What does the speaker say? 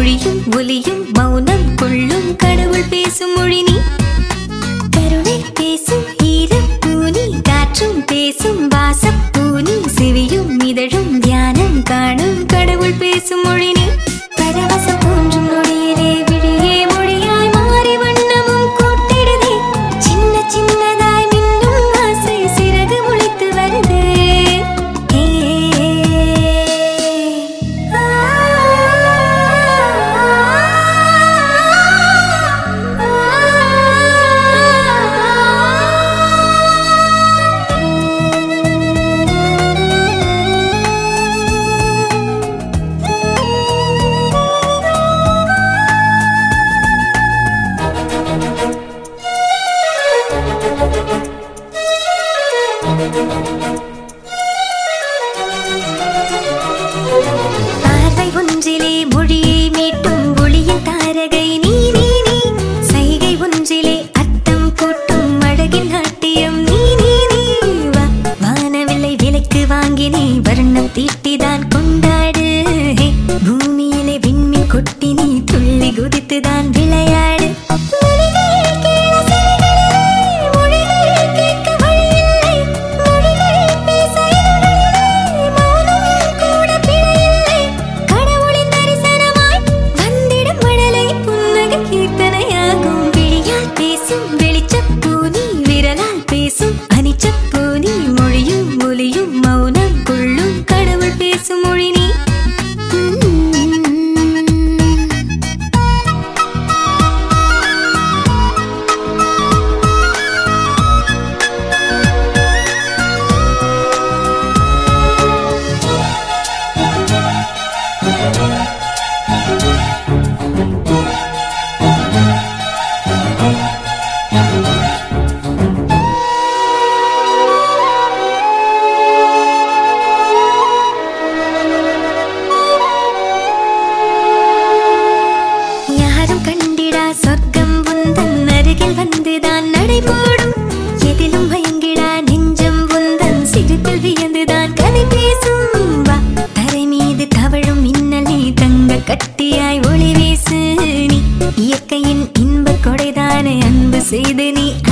மொழியும் ஒலியும் மௌனம் கொள்ளும் கடவுள் பேசும் மொழி நீ கருணை பேசும் ஈரம் பூனி காற்றும் பேசும் வாசம் பூனி சிவியும் இதழும் தியானம் காணும் கடவுள் பேசும் மொழி நீ பரவசம் தோன்றும் நொடியிலே விழியே மொழியாய் மாறி வண்ணமும் கூட்டிடுதே சின்ன சின்னதாய் மின்னும் ஆசை சிறகு முளைத்து வருதே ஏ பார்வை ஒன்றிலே மொழியை மீட்டும் ஒளியின் தாரகை நீ நீ நீ சைகை ஒன்றிலே அர்த்தம் கூட்டும் அழகின் நாட்டியம் நீ நீ நீ வா வானவில்லை விலைக்கு வாங்கினே வர்ணம் தீட்டிதான் கொண்டாடு ஹே, பூமியிலே விண்மீன் கொட்டி நீ துள்ளி குதித்துதான் விளையாடு மொழிகள் கேள செவிகளிலே, மொழிகள் கேட்க வழியில்லை, மொழிகள் பேச இதழ்களிலே, மௌனம் கூட பிழையில்லை. கடவுளின் தரிசனமாய் வந்திடும் மழலை புன்னகை கீர்த்தனையாகும். விழியால் பேசும் வெளிச்சப்பூ நீ, விரலால் பேசும் அனிச்சப்பூ நீ. மொழியும் ஒலியும் மௌனம் கொள்ளும் கடவுள் பேசும் மொழி நீ உம். யாரும் கண்டிடா சொர்க்கம் உந்தன் அருகில் வந்துதான் நடைபோடும் எதிலும் மயங்கிடா நெஞ்சம் உந்தன் சிரிப்பில் வியந்துதான் கதை பேசும் வா தரை மீது தவழும் மின்னல் நீ தங்க கட்டியாய் ஒளி வீசு நீ இயற்கையின் இன்ப கொடைதானே அன்பு செய்து நீ